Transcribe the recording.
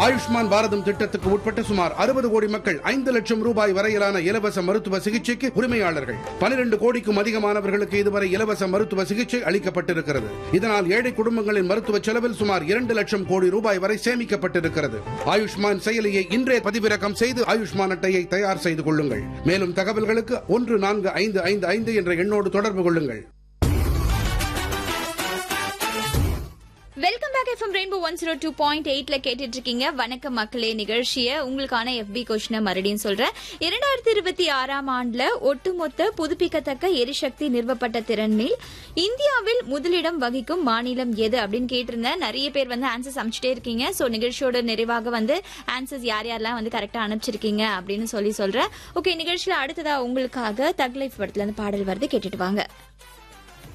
ஆயுஷ்மான் பாரதம் திட்டத்துக்கு உட்பட்ட சுமார் அறுபது கோடி மக்கள் ஐந்து லட்சம் ரூபாய் வரையிலான இலவச மருத்துவ சிகிச்சைக்கு உரிமையாளர்கள் பனிரெண்டு கோடிக்கும் அதிகமானவர்களுக்கு இதுவரை இலவச மருத்துவ சிகிச்சை அளிக்கப்பட்டிருக்கிறது இதனால் ஏழை குடும்பங்களின் மருத்துவ செலவில் சுமார் இரண்டு லட்சம் கோடி ரூபாய் வரை சேமிக்கப்பட்டிருக்கிறது ஆயுஷ்மான் செயலியை இன்றே பதிவிறக்கம் செய்து ஆயுஷ்மான் அட்டையை தயார் செய்து கொள்ளுங்கள் மேலும் தகவல்களுக்கு ஒன்று நான்கு ஐந்து ஐந்து ஐந்து என்ற எண்ணோடு தொடர்பு கொள்ளுங்கள் welcome back FM rainbow one zero two point எயிட்ல கேட்டுட்டு இருக்கீங்க வணக்கம் மக்களே நிகழ்ச்சியை உங்களுக்கான எஃபி கொஸ்டினை மறுபடியும் சொல்றேன் இரண்டாயிரத்தி இருபத்தி ஆறாம் ஆண்டுல ஒட்டுமொத்த புதுப்பிக்கத்தக்க எரிசக்தி நிறுவப்பட்ட திறனில் இந்தியாவில் முதலிடம் வகிக்கும் மாநிலம் எது அப்படின்னு கேட்டிருந்தேன் நிறைய பேர் வந்து ஆன்சர்ஸ் அமைச்சிட்டே இருக்கீங்க சோ நிகழ்ச்சியோட நிறைவாக வந்து ஆன்சர்ஸ் யார் யாரெல்லாம் வந்து கரெக்டா அனுப்பிச்சிருக்கீங்க அப்படின்னு சொல்லி சொல்றேன் ஓகே நிகழ்ச்சியில அடுத்ததா உங்களுக்காக தக் லைஃப் படத்துல இருந்து பாடல் வருது கேட்டுட்டு வாங்க